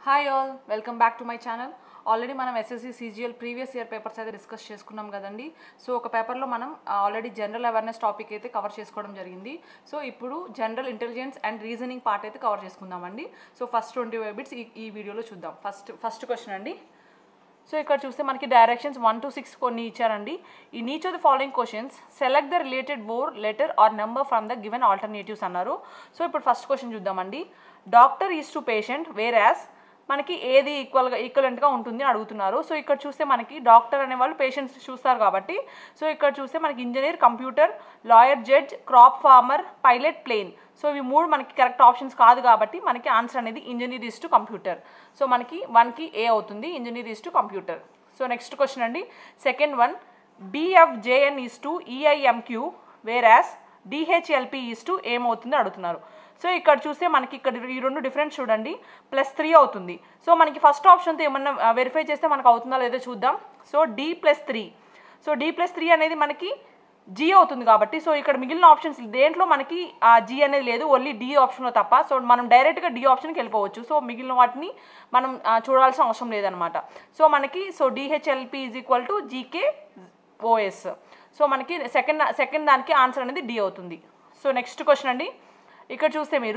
hi all welcome back to my channel already మనం SSC CGL previous year papers అయితే discuss చేసుకున్నాం కదండి so ఒక పేపర్లో మనం ఆల్రెడీ జనరల్ అవేర్నెస్ టాపిక్ అయితే కవర్ చేసుకోవడం జరిగింది సో ఇప్పుడు general intelligence and reasoning part అయితే కవర్ చేసుకుందామండి so first twenty five bits ఈ ఈ వీడియోలో చూద్దాం ఫస్ట్ ఫస్ట్ క్వశ్చన్ అండి సో ఇక్కడ చూస్తే మనకి డైరెక్షన్స్ వన్ టు సిక్స్ కొన్ని ఇచ్చారండి ఈ each of the following questions select the related word letter or number from the given alternatives అన్నారు సో ఇప్పుడు ఫస్ట్ క్వశ్చన్ చూద్దామండి doctor is to patient whereas మనకి ఏది ఈక్వల్గా ఈక్వలెంట్గా ఉంటుంది అని అడుగుతున్నారు సో ఇక్కడ చూస్తే మనకి డాక్టర్ అనే వాళ్ళు పేషెంట్స్ చూస్తారు కాబట్టి సో ఇక్కడ చూస్తే మనకి engineer computer lawyer judge crop farmer pilot plane so ఇవి మూడు మనకి కరెక్ట్ ఆప్షన్స్ కాదు కాబట్టి మనకి ఆన్సర్ అనేది engineer is to computer so మనకి వన్కి ఏ అవుతుంది engineer is to computer so next question అండి second one BFJN is to EIMQ whereas DHLP is to ఏమవుతుంది అడుగుతున్నారు సో ఇక్కడ చూస్తే మనకి ఇక్కడ ఈ రెండు డిఫరెన్స్ చూడండి ప్లస్ త్రీ అవుతుంది సో మనకి ఫస్ట్ ఆప్షన్తో ఏమన్నా వెరిఫై చేస్తే మనకు అవుతుందా లేదో చూద్దాం so D plus three so D plus three అనేది మనకి జీ అవుతుంది కాబట్టి సో ఇక్కడ మిగిలిన ఆప్షన్స్ దేంట్లో మనకి జీ అనేది లేదు ఓన్లీ డి ఆప్షన్లో తప్ప సో మనం డైరెక్ట్గా డి ఆప్షన్కి వెళ్ళిపోవచ్చు సో మిగిలిన వాటిని మనం ఆ, చూడాల్సిన అవసరం లేదనమాట సో మనకి so DHLP is equal to GK OS so మనకి సెకండ్ సెకండ్ దానికి ఆన్సర్ అనేది డి అవుతుంది సో నెక్స్ట్ క్వశ్చన్ అండి ఇక్కడ చూస్తే మీరు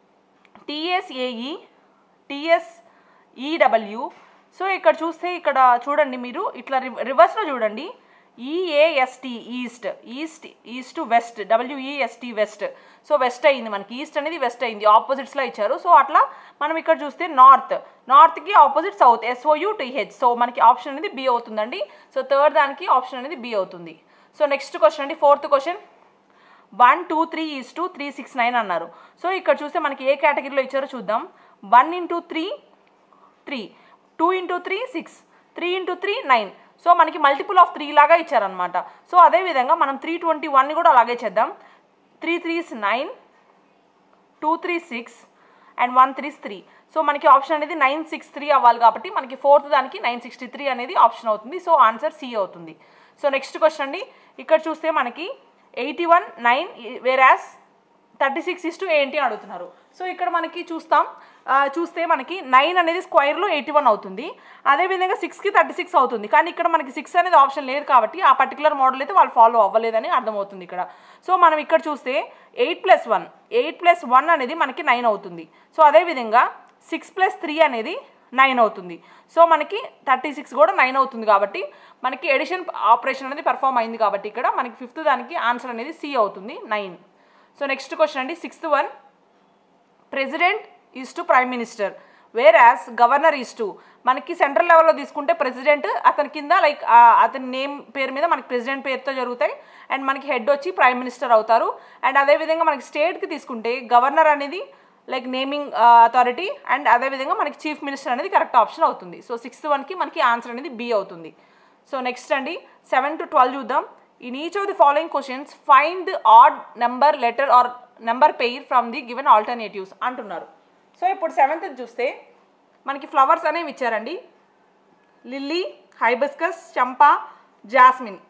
టిఎస్ఏఈ టిఎస్ఈడబ్ల్యూ సో ఇక్కడ చూస్తే ఇక్కడ చూడండి మీరు ఇట్లా రి- రివర్స్లో చూడండి EAST east east east to west WEST west so west అయింది మనకి ఈస్ట్ అనేది వెస్ట్ అయింది ఆపోజిట్స్లో ఇచ్చారు సో అట్లా మనం ఇక్కడ చూస్తే నార్త్ నార్త్కి opposite south SOU TH so మనకి ఆప్షన్ అనేది బి అవుతుందండి సో థర్డ్ దానికి ఆప్షన్ అనేది బి అవుతుంది సో నెక్స్ట్ క్వశ్చన్ అండి fourth question one two three is to three six nine అన్నారు సో ఇక్కడ చూస్తే మనకి ఏ కేటగిరీలో ఇచ్చారో చూద్దాం one into three three two into three six three into three nine so మనకి మల్టిపుల్ ఆఫ్ త్రీ లాగా ఇచ్చారనమాట సో అదేవిధంగా మనం త్రీ ట్వంటీ వన్ని కూడా అలాగే చేద్దాం three threes nine two three six and one threes three so మనకి ఆప్షన్ అనేది నైన్ సిక్స్ త్రీ అవ్వాలి కాబట్టి మనకి ఫోర్త్ దానికి నైన్ సిక్స్టీ త్రీ అనేది ఆప్షన్ అవుతుంది సో ఆన్సర్ సి అవుతుంది సో నెక్స్ట్ క్వశ్చన్ అండి ఇక్కడ చూస్తే మనకి eighty one nine whereas thirty six is to ఏంటి అని అడుగుతున్నారు సో ఇక్కడ మనకి చూస్తాం ఆ, చూస్తే మనకి నైన్ అనేది స్క్వైర్లో ఎయిటీ వన్ అవుతుంది అదేవిధంగా సిక్స్కి థర్టీ సిక్స్ అవుతుంది కానీ ఇక్కడ మనకి సిక్స్ అనేది ఆప్షన్ లేదు కాబట్టి ఆ పర్టికులర్ మోడల్ అయితే వాళ్ళు ఫాలో అవ్వలేదని అర్థమవుతుంది ఇక్కడ సో మనం ఇక్కడ చూస్తే eight plus one eight plus one అనేది మనకి నైన్ అవుతుంది సో అదేవిధంగా సిక్స్ ప్లస్ త్రీ అనేది నైన్ అవుతుంది సో మనకి థర్టీ సిక్స్ కూడా నైన్ అవుతుంది కాబట్టి మనకి ఎడిషన్ ఆపరేషన్ అనేది పెర్ఫామ్ అయింది కాబట్టి ఇక్కడ మనకి ఫిఫ్త్ దానికి ఆన్సర్ అనేది సి అవుతుంది నైన్ సో నెక్స్ట్ క్వశ్చన్ అండి sixth one president is to prime minister whereas governor is to మనకి సెంట్రల్ లెవెల్లో తీసుకుంటే ప్రెసిడెంట్ అతని కింద లైక్ అతని నేమ్ పేరు మీద మనకి ప్రెసిడెంట్ పేరుతో జరుగుతాయి అండ్ మనకి హెడ్ వచ్చి ప్రైమ్ మినిస్టర్ అవుతారు అండ్ అదేవిధంగా మనకి స్టేట్కి తీసుకుంటే గవర్నర్ అనేది లైక్ నేమింగ్ అథారిటీ అండ్ అదేవిధంగా మనకి చీఫ్ మినిస్టర్ అనేది కరెక్ట్ ఆప్షన్ అవుతుంది సో సిక్స్త్ వన్కి మనకి ఆన్సర్ అనేది బి అవుతుంది సో నెక్స్ట్ అండి సెవెన్ టు ట్వెల్వ్ చూద్దాం in each of the following questions find the odd number letter or number pair from the given alternatives అంటున్నారు so ఇప్పుడు సెవెంత్ చూస్తే మనకి ఫ్లవర్స్ అనేవి ఇచ్చారండి లిల్లీ హైబిస్కస్ చంపా జాస్మిన్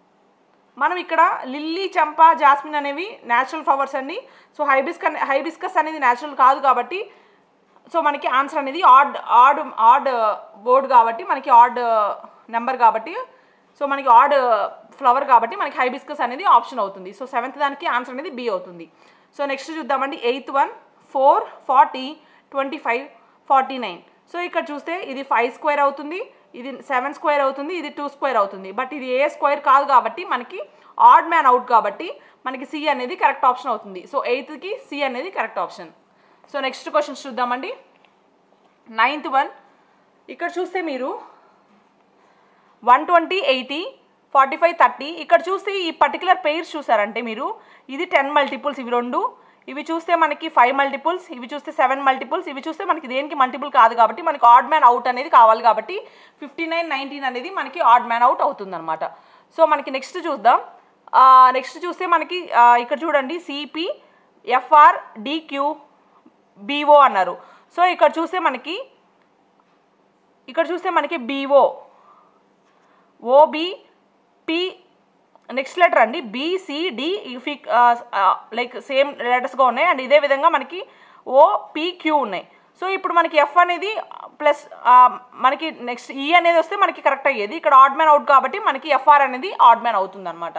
మనం ఇక్కడ లిల్లీ చంపా జాస్మిన్ అనేవి న్యాచురల్ ఫ్లవర్స్ అండి సో హైబిస్క హైబిస్కస్ అనేది న్యాచురల్ కాదు కాబట్టి సో మనకి ఆన్సర్ అనేది ఆడ్ ఆడ్ ఆడ్ బోర్డ్ కాబట్టి మనకి ఆడ్ నెంబర్ కాబట్టి సో మనకి ఆడ్ ఫ్లవర్ కాబట్టి మనకి హైబిస్కస్ అనేది ఆప్షన్ అవుతుంది సో సెవెంత్ దానికి ఆన్సర్ అనేది బి అవుతుంది సో నెక్స్ట్ చూద్దామండి eighth one four forty twenty five forty nine so ఇక్కడ చూస్తే ఇది ఫైవ్ స్క్వేర్ అవుతుంది ఇది సెవెన్ స్క్వేర్ అవుతుంది ఇది టూ స్క్వేర్ అవుతుంది బట్ ఇది ఏ స్క్వేర్ కాదు కాబట్టి మనకి ఆడ్ మ్యాన్ అవుట్ కాబట్టి మనకి సి అనేది కరెక్ట్ ఆప్షన్ అవుతుంది సో ఎయిత్కి సి అనేది correct option so next questions చూద్దామండి నైన్త్ వన్ ఇక్కడ చూస్తే మీరు one twenty eighty forty five thirty ఇక్కడ చూస్తే ఈ పర్టికులర్ పెయిర్స్ చూసారంటే మీరు ఇది టెన్ మల్టిపుల్స్ ఇవి రెండు ఇవి చూస్తే మనకి ఫైవ్ మల్టిపుల్స్ ఇవి చూస్తే సెవెన్ మల్టిపుల్స్ ఇవి చూస్తే మనకి దేనికి మల్టిపుల్ కాదు కాబట్టి మనకి ఆడ్ మ్యాన్ అవుట్ అనేది కావాలి కాబట్టి ఫిఫ్టీ నైన్ నైన్టీన్ అనేది మనకి ఆడ్ మ్యాన్ అవుట్ అవుతుంది అనమాట సో మనకి నెక్స్ట్ చూద్దాం నెక్స్ట్ చూస్తే మనకి ఆ, ఇక్కడ చూడండి సిపి ఎఫ్ఆర్ డిక్యూ బీఓ అన్నారు సో ఇక్కడ చూస్తే మనకి ఇక్కడ చూస్తే మనకి BO OB P next letter అండి బిసిడి లైక్ సేమ్ లెటర్స్గా ఉన్నాయి అండ్ ఇదే విధంగా మనకి ఓ పిక్యూ ఉన్నాయి సో ఇప్పుడు మనకి ఎఫ్ అనేది ప్లస్ మనకి నెక్స్ట్ ఈ అనేది వస్తే మనకి కరెక్ట్ అయ్యేది ఇక్కడ ఆడ్ మ్యాన్ అవుట్ కాబట్టి మనకి ఎఫ్ఆర్ అనేది ఆడ్ మ్యాన్ అవుతుంది అనమాట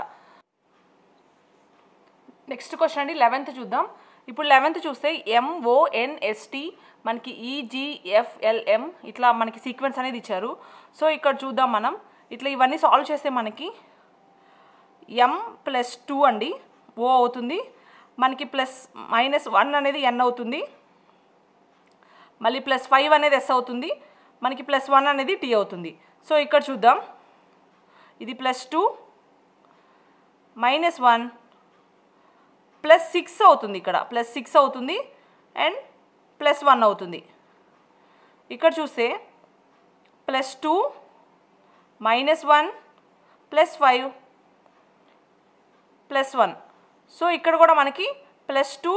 నెక్స్ట్ క్వశ్చన్ అండి లెవెన్త్ చూద్దాం ఇప్పుడు లెవెన్త్ చూస్తే ఎంఓఎన్ఎస్టి మనకి ఈజిఎఫ్ఎల్ఎం ఇట్లా మనకి సీక్వెన్స్ అనేది ఇచ్చారు సో ఇక్కడ చూద్దాం మనం ఇట్లా ఇవన్నీ సాల్వ్ చేస్తే మనకి ఎం ప్లస్ టూ అండి ఓ అవుతుంది మనకి ప్లస్ మైనస్ వన్ అనేది ఎన్ అవుతుంది మళ్ళీ ప్లస్ ఫైవ్ అనేది ఎస్ అవుతుంది మనకి ప్లస్ వన్ అనేది టీ అవుతుంది సో ఇక్కడ చూద్దాం ఇది plus two minus one plus six అవుతుంది ఇక్కడ ప్లస్ సిక్స్ అవుతుంది అండ్ ప్లస్ వన్ అవుతుంది ఇక్కడ చూస్తే plus two minus one plus five plus one so ఇక్కడ కూడా మనకి plus two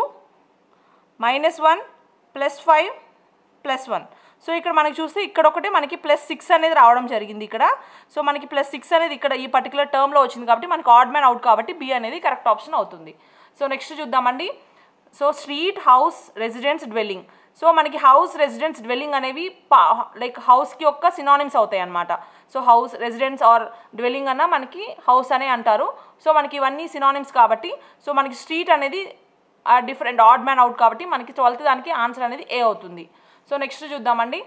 minus one plus five plus one so ఇక్కడ మనకి చూస్తే ఇక్కడ ఒకటి మనకి ప్లస్ సిక్స్ అనేది రావడం జరిగింది ఇక్కడ సో మనకి ప్లస్ సిక్స్ అనేది ఇక్కడ ఈ పర్టికులర్ టర్మ్లో వచ్చింది కాబట్టి మనకి ఆడ్ మ్యాన్ అవుట్ కాబట్టి బి అనేది కరెక్ట్ ఆప్షన్ అవుతుంది సో నెక్స్ట్ చూద్దామండి so street house residence dwelling so మనకి హౌస్ రెసిడెన్స్ డ్వెల్లింగ్ అనేవి లైక్ హౌస్కి యొక్క సినానిమ్స్ అవుతాయి అనమాట so house residence or dwelling అన్న మనకి హౌస్ అనే అంటారు సో మనకి ఇవన్నీ సినానిమ్స్ కాబట్టి సో మనకి స్ట్రీట్ అనేది డిఫరెంట్ ఆడ్ మ్యాన్ అవుట్ కాబట్టి మనకి ట్వెల్త్ దానికి ఆన్సర్ అనేది ఏ అవుతుంది సో నెక్స్ట్ చూద్దామండి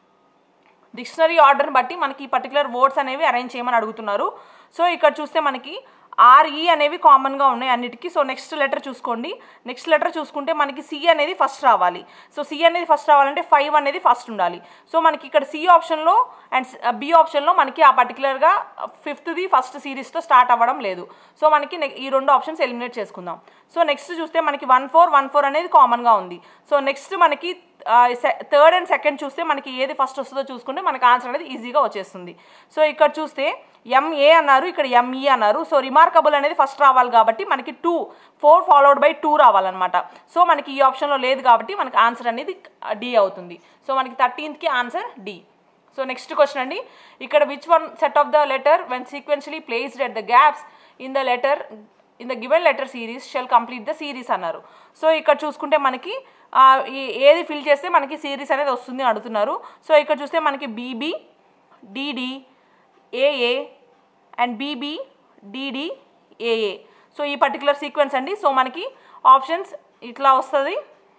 డిక్షనరీ ఆర్డర్ని బట్టి మనకి ఈ పర్టికులర్ వర్డ్స్ అనేవి అరేంజ్ చేయమని అడుగుతున్నారు సో ఇక్కడ చూస్తే మనకి ఆర్ఈ అనేవి కామన్గా ఉన్నాయి అన్నిటికీ సో నెక్స్ట్ లెటర్ చూసుకోండి నెక్స్ట్ లెటర్ చూసుకుంటే మనకి సి అనేది ఫస్ట్ రావాలి సో సి అనేది ఫస్ట్ రావాలంటే ఫైవ్ అనేది ఫస్ట్ ఉండాలి సో మనకి ఇక్కడ సి ఆప్షన్లో అండ్ బి ఆప్షన్లో మనకి ఆ పర్టికులర్గా ఫిఫ్త్ది ఫస్ట్ సిరీస్తో స్టార్ట్ అవ్వడం లేదు సో మనకి నె- ఈ రెండు ఆప్షన్స్ ఎలిమినేట్ చేసుకుందాం సో నెక్స్ట్ చూస్తే మనకి వన్ ఫోర్ వన్ ఫోర్ అనేది కామన్గా ఉంది సో నెక్స్ట్ మనకి థర్డ్ అండ్ సెకండ్ చూస్తే మనకి ఏది ఫస్ట్ వస్తుందో చూసుకుంటే మనకి ఆన్సర్ అనేది ఈజీగా వచ్చేస్తుంది సో ఇక్కడ చూస్తే ఎంఏ అన్నారు ఇక్కడ ఎంఈ అన్నారు సో రిమార్కబుల్ అనేది ఫస్ట్ రావాలి కాబట్టి మనకి two four followed by two రావాలన్నమాట సో మనకి ఈ ఆప్షన్లో లేదు కాబట్టి మనకి ఆన్సర్ అనేది డి అవుతుంది సో మనకి థర్టీన్త్కి answer D so next question అండి ఇక్కడ which one set of the letter when sequentially placed at the gaps in the letter in the given letter series shall complete the series అన్నారు so ఇక్కడ చూసుకుంటే మనకి ఆ, ఈ- ఏది ఫిల్ చేస్తే మనకి సిరీస్ అనేది వస్తుంది అని అడుగుతున్నారు సో ఇక్కడ చూస్తే మనకి BB DD AA and BB DD AA so ఈ పర్టికులర్ సీక్వెన్స్ అండి సో మనకి ఆప్షన్స్ ఇట్లా వస్తుంది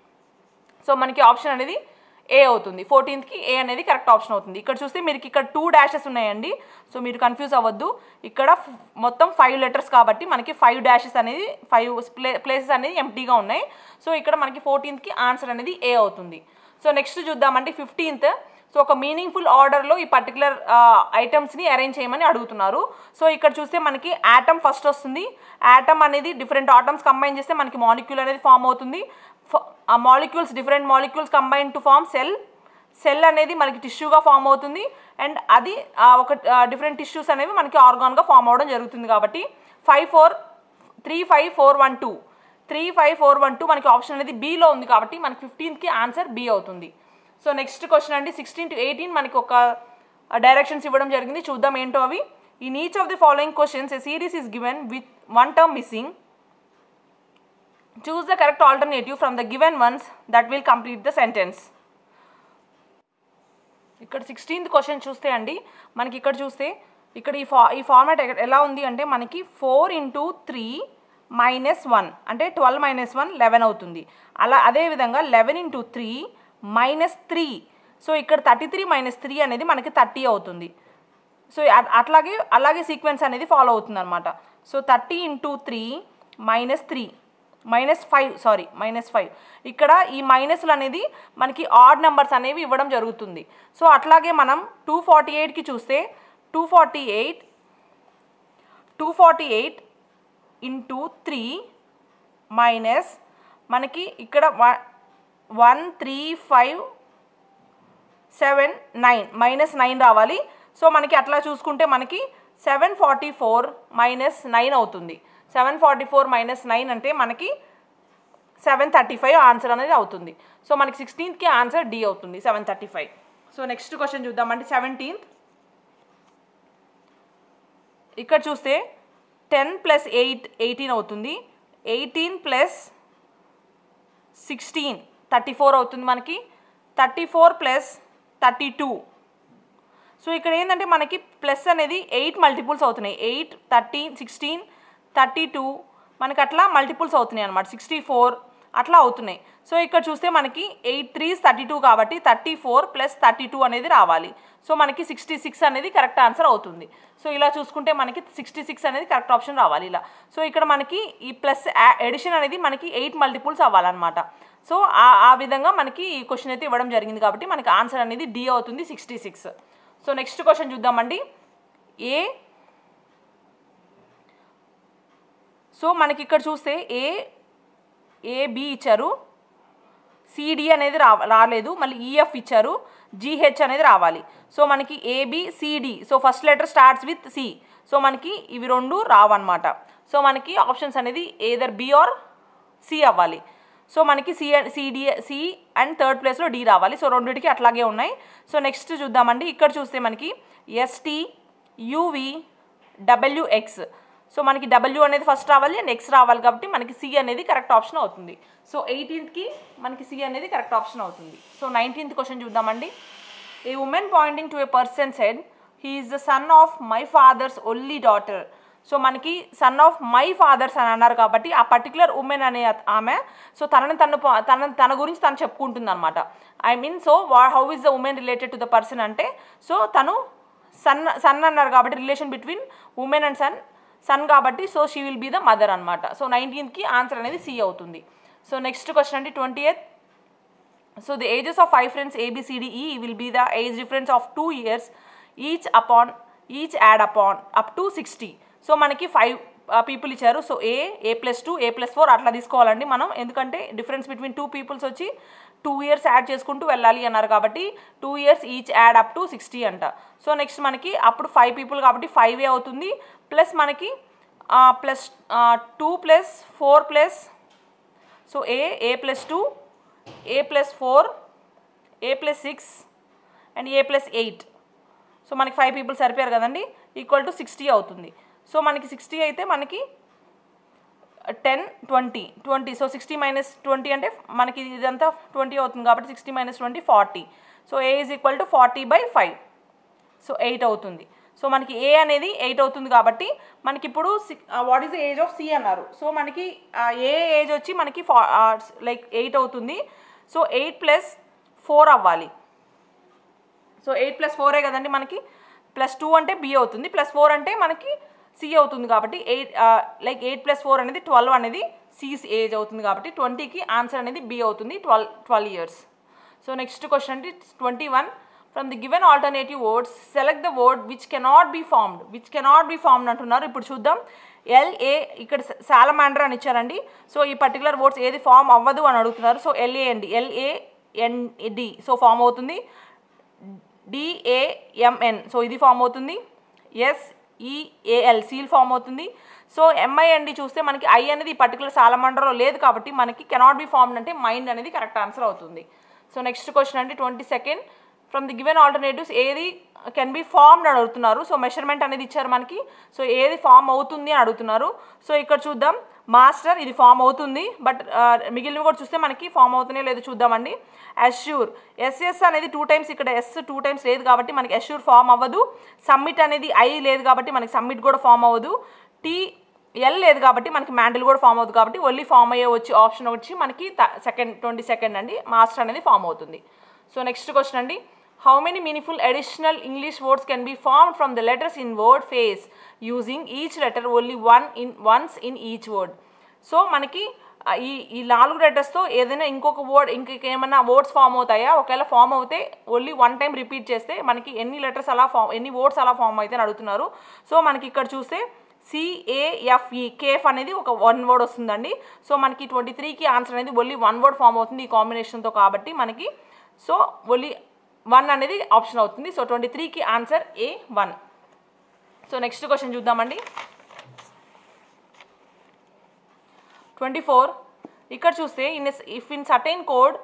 సో మనకి ఆప్షన్ అనేది ఏ అవుతుంది ఫోర్టీన్త్కి ఏ అనేది కరెక్ట్ ఆప్షన్ అవుతుంది ఇక్కడ చూస్తే మీరు ఇక్కడ టూ డాషెస్ ఉన్నాయండి సో మీరు కన్ఫ్యూజ్ అవ్వద్దు ఇక్కడ ఫ్- మొత్తం ఫైవ్ లెటర్స్ కాబట్టి మనకి ఫైవ్ డాషెస్ అనేది ఫైవ్ ప్లే ప్లేసెస్ అనేది ఎంటీగా ఉన్నాయి సో ఇక్కడ మనకి ఫోర్టీన్త్కి ఆన్సర్ అనేది ఏ అవుతుంది సో నెక్స్ట్ చూద్దామండి ఫిఫ్టీన్త్ సో ఒక మీనింగ్ఫుల్ ఆర్డర్లో ఈ పర్టికులర్ ఐటమ్స్ని అరేంజ్ చేయమని అడుగుతున్నారు సో ఇక్కడ చూస్తే మనకి యాటమ్ ఫస్ట్ వస్తుంది యాటమ్ అనేది డిఫరెంట్ ఆటమ్స్ కంబైన్ చేస్తే మనకి మాలిక్యూల్ అనేది ఫామ్ అవుతుంది ఫ- ఆ molecules different molecules combine to form cell cell అనేది మనకి టిష్యూగా ఫామ్ అవుతుంది అండ్ అది ఆ, ఒక డిఫరెంట్ టిష్యూస్ అనేవి మనకి ఆర్గాన్గా ఫామ్ అవ్వడం జరుగుతుంది కాబట్టి five four three five four one two three five four one two మనకి ఆప్షన్ అనేది బీలో ఉంది కాబట్టి మనకి ఫిఫ్టీన్త్కి ఆన్సర్ బి అవుతుంది సో నెక్స్ట్ క్వశ్చన్ అండి సిక్స్టీన్ టు ఎయిటీన్ మనకి ఒక డైరెక్షన్స్ ఇవ్వడం జరిగింది చూద్దాం ఏంటో అవి in each of the following questions a series is given with one term missing choose the correct alternative from the given ones that will complete the sentence ఇక్కడ sixteenth question చూస్తే అండి మనకి ఇక్కడ చూస్తే ఇక్కడ ఈ ఫా ఈ ఫార్మాట్ ఎలా ఉంది అంటే మనకి four into three minus one అంటే ట్వెల్వ్ మైనస్ వన్ లెవెన్ అవుతుంది అలా అదేవిధంగా eleven into three minus three so ఇక్కడ థర్టీ త్రీ మైనస్ త్రీ అనేది మనకి థర్టీ అవుతుంది సో అ- అట్లాగే అలాగే సీక్వెన్స్ అనేది ఫాలో అవుతుంది అనమాట so thirty into three minus three minus five sorry minus five ఇక్కడ ఈ మైనస్లు అనేది మనకి ఆడ్ నెంబర్స్ అనేవి ఇవ్వడం జరుగుతుంది సో అట్లాగే మనం టూ ఫార్టీ ఎయిట్కి చూస్తే two forty eight two forty eight into three minus మనకి ఇక్కడ one three five seven nine minus nine రావాలి సో మనకి అట్లా చూసుకుంటే మనకి seven forty four minus nine అవుతుంది seven forty four minus nine అంటే మనకి సెవెన్ థర్టీ ఫైవ్ ఆన్సర్ అనేది అవుతుంది సో మనకి సిక్స్టీన్త్కి ఆన్సర్ డి అవుతుంది seven thirty five so next question చూద్దామంటే సెవెంటీన్త్ ఇక్కడ చూస్తే టెన్ ప్లస్ ఎయిట్ ఎయిటీన్ అవుతుంది eighteen plus sixteen thirty four అవుతుంది మనకి thirty four plus thirty two so ఇక్కడ ఏంటంటే మనకి ప్లస్ అనేది ఎయిట్ మల్టిపుల్స్ అవుతున్నాయి eight thirteen sixteen thirty two మనకి అట్లా మల్టిపుల్స్ అవుతున్నాయి అనమాట సిక్స్టీ ఫోర్ అట్లా అవుతున్నాయి సో ఇక్కడ చూస్తే మనకి ఎయిట్ త్రీస్ థర్టీ టూ కాబట్టి thirty four plus thirty two అనేది రావాలి సో మనకి సిక్స్టీ సిక్స్ అనేది కరెక్ట్ ఆన్సర్ అవుతుంది సో ఇలా చూసుకుంటే మనకి సిక్స్టీ సిక్స్ అనేది కరెక్ట్ ఆప్షన్ రావాలి ఇలా సో ఇక్కడ మనకి ఈ ప్లస్ ఎడిషన్ అనేది మనకి ఎయిట్ మల్టిపుల్స్ అవ్వాలన్నమాట సో ఆ ఆ విధంగా మనకి ఈ క్వశ్చన్ అయితే ఇవ్వడం జరిగింది కాబట్టి మనకి ఆన్సర్ అనేది డి అవుతుంది sixty six so next question చూద్దామండి ఏ సో మనకి ఇక్కడ చూస్తే ఏ ఏ బి ఇచ్చారు సిడి అనేది రా రాలేదు మళ్ళీ ఈఎఫ్ ఇచ్చారు జీహెచ్ అనేది రావాలి సో మనకి AB CD so first letter starts with C so మనకి ఇవి రెండు రావన్నమాట సో మనకి ఆప్షన్స్ అనేది ఏదర్ బి ఆర్ సి అవ్వాలి సో మనకి C CD C and third ప్లేస్లో డి రావాలి సో రెండింటికి అట్లాగే ఉన్నాయి సో నెక్స్ట్ చూద్దామండి ఇక్కడ చూస్తే మనకి ఎస్టీ యువి డబ్ల్యూఎక్స్ సో మనకి డబ్ల్యూ అనేది ఫస్ట్ రావాలి అండ్ ఎక్స్ రావాలి కాబట్టి మనకి సి అనేది కరెక్ట్ ఆప్షన్ అవుతుంది సో ఎయిటీన్త్కి మనకి సి అనేది కరెక్ట్ ఆప్షన్ అవుతుంది సో నైన్టీన్త్ క్వశ్చన్ చూద్దామండి a woman pointing to a person said he is the son of my father's only daughter so మనకి సన్ ఆఫ్ మై ఫాదర్స్ అని అన్నారు కాబట్టి ఆ పర్టికులర్ ఉమెన్ అనే అత- ఆమె సో తనని తను ప- తన తన గురించి తను చెప్పుకుంటుంది అనమాట I mean so how is the woman related to the person అంటే సో తను సన్ సన్ అన్నారు కాబట్టి relation between woman and son son కాబట్టి so she will be the mother అనమాట సో నైన్టీన్త్కి ఆన్సర్ అనేది సి అవుతుంది సో నెక్స్ట్ క్వశ్చన్ అంటే twenty eighth so the ages of five friends A B C D E will be the age difference of two years each upon each add upon up to sixty so మనకి five people ఇచ్చారు so a a plus two a plus four అట్లా తీసుకోవాలండి మనం ఎందుకంటే difference between two peoples వచ్చి two years add చేసుకుంటూ వెళ్ళాలి అన్నారు కాబట్టి two years each add up to sixty అంట సో నెక్స్ట్ మనకి అప్పుడు ఫైవ్ పీపుల్ కాబట్టి ఫైవ్ ఏ అవుతుంది ప్లస్ మనకి plus two plus four plus so a a plus two a plus four a plus six and a plus eight so మనకి five people సరిపోయారు కదండి equal to sixty అవుతుంది so మనకి sixty అయితే మనకి ten twenty twenty so sixty minus twenty అంటే మనకి ఇదంతా ట్వంటీ అవుతుంది కాబట్టి sixty minus twenty forty so a is equal to forty by five so eight అవుతుంది సో మనకి ఏ అనేది ఎయిట్ అవుతుంది కాబట్టి మనకి ఇప్పుడు what is the age of C అన్నారు సో మనకి ఆ, ఏ ఏజ్ వచ్చి మనకి ఫా లైక్ ఎయిట్ అవుతుంది సో ఎయిట్ ప్లస్ ఫోర్ అవ్వాలి సో ఎయిట్ ప్లస్ ఫోరే కదండి మనకి ప్లస్ టూ అంటే బి అవుతుంది ప్లస్ ఫోర్ అంటే మనకి సి అవుతుంది కాబట్టి eight like eight plus four అనేది ట్వెల్వ్ అనేది సి ఏజ్ అవుతుంది కాబట్టి ట్వంటీకి ఆన్సర్ అనేది బి అవుతుంది twelve twelve years so next question అంటే twenty one from the given alternative words select the word which cannot be formed which cannot be formed అంటున్నారు ఇప్పుడు చూద్దాం ఎల్ఏ ఇక్కడ సాలమాండర్ అని ఇచ్చారండి సో ఈ పర్టికులర్ వర్డ్స్ ఏది ఫామ్ అవ్వదు అని అడుగుతున్నారు సో ఎల్ఏ అండి L A N D so form అవుతుంది డిఏఎంఎన్ సో ఇది ఫామ్ అవుతుంది ఎస్ఈఏఎల్ సీల్ ఫామ్ అవుతుంది సో ఎంఐ అండి చూస్తే మనకి ఐ అనేది ఈ పర్టికులర్ సాలమండర్లో లేదు కాబట్టి మనకి కెనాట్ బి ఫార్మ్డ్ అంటే మైండ్ అనేది కరెక్ట్ ఆన్సర్ అవుతుంది సో నెక్స్ట్ క్వశ్చన్ అంటే twenty second from the given alternatives ఏది కెన్ బి ఫార్మ్డ్ అని అడుగుతున్నారు సో మెషర్మెంట్ అనేది ఇచ్చారు మనకి సో ఏది ఫామ్ అవుతుంది అని అడుగుతున్నారు సో ఇక్కడ చూద్దాం మాస్టర్ ఇది ఫామ్ అవుతుంది బట్ మిగిలినవి కూడా చూస్తే మనకి ఫామ్ అవుతున్నాయో లేదో చూద్దామండి అష్యూర్ ఎస్ఎస్ అనేది టూ టైమ్స్ ఇక్కడ ఎస్ టూ టైమ్స్ లేదు కాబట్టి మనకి అష్యూర్ ఫామ్ అవ్వదు సబ్మిట్ అనేది ఐ లేదు కాబట్టి మనకి సబ్మిట్ కూడా ఫామ్ అవ్వదు టీ ఎల్ లేదు కాబట్టి మనకి మ్యాండిల్ కూడా ఫామ్ అవుతుంది కాబట్టి ఓన్లీ ఫామ్ అయ్యే వచ్చి ఆప్షన్ వచ్చి మనకి సెకండ్ ట్వంటీ సెకండ్ అండి మాస్టర్ అనేది ఫామ్ అవుతుంది సో నెక్స్ట్ క్వశ్చన్ అండి how many meaningful additional English words can be form from the letters in word face using each letter only one in once in each word so మనకి ఆ, ఈ ఈ నాలుగు లెటర్స్తో ఏదైనా ఇంకొక వర్డ్ ఇంకేమైనా వర్డ్స్ ఫామ్ అవుతాయా ఒకవేళ ఫామ్ అవుతే ఓన్లీ వన్ టైం రిపీట్ చేస్తే మనకి ఎన్ని లెటర్స్ అలా ఫామ్ ఎన్ని వర్డ్స్ అలా ఫామ్ అయితే అని అడుగుతున్నారు సో మనకి ఇక్కడ చూస్తే సిఏఎఫ్ఈ కేఫ్ అనేది ఒక వన్ వర్డ్ వస్తుందండి సో మనకి ట్వంటీ త్రీకి ఆన్సర్ అనేది ఓన్లీ వన్ వర్డ్ ఫామ్ అవుతుంది ఈ కాంబినేషన్తో కాబట్టి మనకి సో ఓన్లీ వన్ అనేది ఆప్షన్ అవుతుంది సో ట్వంటీ త్రీకి answer A one so next question చూద్దామండి ట్వంటీ ఫోర్ ఇక్కడ చూస్తే in if in certain code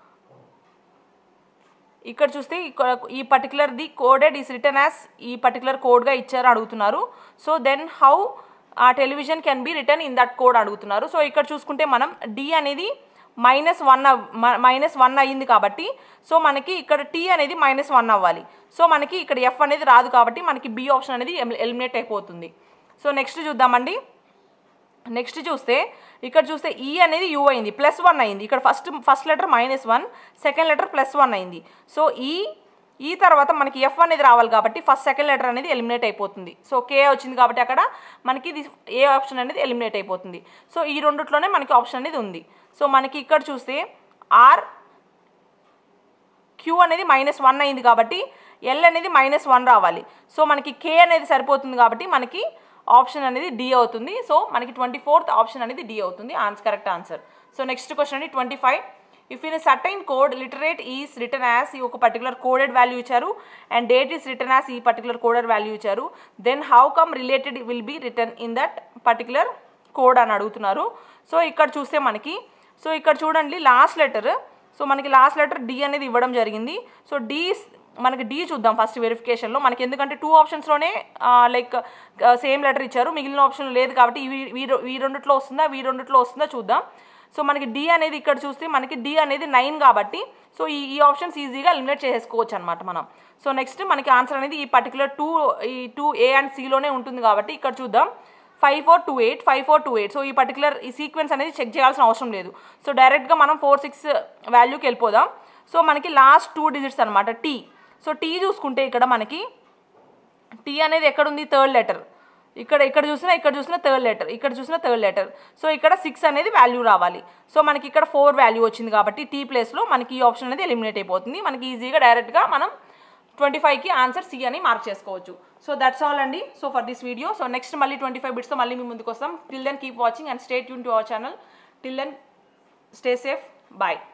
ఇక్కడ చూస్తే ఇక్కడ ఈ particular the coded is return as ఈ పర్టికులర్ కోడ్గా ఇచ్చారు అడుగుతున్నారు so then how ah television can be return in that code అడుగుతున్నారు సో ఇక్కడ చూసుకుంటే మనం డి అనేది మైనస్ వన్ మైనస్ వన్ అయ్యింది కాబట్టి సో మనకి ఇక్కడ టీ అనేది మైనస్ వన్ అవ్వాలి సో మనకి ఇక్కడ ఎఫ్ అనేది రాదు కాబట్టి మనకి బి ఆప్షన్ అనేది ఎలిమినేట్ అయిపోతుంది సో నెక్స్ట్ చూద్దామండి నెక్స్ట్ చూస్తే ఇక్కడ చూస్తే ఈ అనేది యూ అయింది ప్లస్ వన్ అయింది ఇక్కడ first first letter minus one second letter plus one అయింది సో ఈ ఈ తర్వాత మనకి ఎఫ్ అనేది రావాలి కాబట్టి ఫస్ట్ సెకండ్ లెటర్ అనేది ఎలిమినేట్ అయిపోతుంది సో కే వచ్చింది కాబట్టి అక్కడ మనకి ఇది ఏ ఆప్షన్ అనేది ఎలిమినేట్ అయిపోతుంది సో ఈ రెండిట్లోనే మనకి ఆప్షన్ అనేది ఉంది సో మనకి ఇక్కడ చూస్తే ఆర్ క్యూ అనేది మైనస్ వన్ అయింది కాబట్టి ఎల్ అనేది మైనస్ వన్ రావాలి సో మనకి కే అనేది సరిపోతుంది కాబట్టి మనకి ఆప్షన్ అనేది డి అవుతుంది సో మనకి ట్వంటీ ఫోర్త్ ఆప్షన్ అనేది డి అవుతుంది answer correct answer so next question అండి twenty five if in certain code literate is return as ఈ ఒక పర్టికులర్ కోడెడ్ వాల్యూ ఇచ్చారు and date is return as ఈ పర్టికులర్ కోడెడ్ వాల్యూ ఇచ్చారు then how come related will be return in that particular code అని అడుగుతున్నారు so ఇక్కడ చూస్తే మనకి సో ఇక్కడ చూడండి లాస్ట్ లెటర్ సో మనకి లాస్ట్ లెటర్ డి అనేది ఇవ్వడం జరిగింది సో డి మనకి డి చూద్దాం ఫస్ట్ వెరిఫికేషన్లో మనకి ఎందుకంటే టూ ఆప్షన్స్లోనే లైక్ సేమ్ లెటర్ ఇచ్చారు మిగిలిన ఆప్షన్ లేదు కాబట్టి ఇవి ఈ రె- ఈ రెండిట్లో వస్తుందా ఈ రెండిట్లో వస్తుందా చూద్దాం సో మనకి డి అనేది ఇక్కడ చూస్తే మనకి డి అనేది నైన్ కాబట్టి సో ఈ ఈ ఆప్షన్స్ ఈజీగా ఎలిమినేట్ చేసేసుకోవచ్చు అనమాట మనం సో నెక్స్ట్ మనకి ఆన్సర్ అనేది ఈ పర్టికులర్ టూ ఈ టూ ఏ అండ్ సిలోనే ఉంటుంది కాబట్టి ఇక్కడ చూద్దాం five four two eight five four two eight so ఈ పర్టికులర్ ఈ సీక్వెన్స్ అనేది చెక్ చేయాల్సిన అవసరం లేదు సో డైరెక్ట్గా మనం ఫోర్ సిక్స్ వాల్యూకి వెళ్ళిపోదాం సో మనకి లాస్ట్ టూ డిజిట్స్ అనమాట టీ సో టీ చూసుకుంటే ఇక్కడ మనకి టీ అనేది ఎక్కడుంది థర్డ్ లెటర్ ఇక్కడ ఇక్కడ చూసినా ఇక్కడ చూసినా థర్డ్ లెటర్ ఇక్కడ చూసినా థర్డ్ లెటర్ సో ఇక్కడ సిక్స్ అనేది వాల్యూ రావాలి సో మనకి ఇక్కడ ఫోర్ వాల్యూ వచ్చింది కాబట్టి టీ ప్లేస్లో మనకి ఈ ఆప్షన్ అనేది ఎలిమినేట్ అయిపోతుంది మనకి ఈజీగా డైరెక్ట్గా మనం ట్వంటీ ఫైవ్కి ఆన్సర్ సి అని మార్క్ చేసుకోవచ్చు సో దట్స్ ఆల్ అండి so for this video so next మళ్ళీ ట్వంటీ ఫైవ్ బిట్స్తో మళ్ళీ మీ ముందుకు వస్తాం till then keep watching and stay tune to our channel till then stay safe bye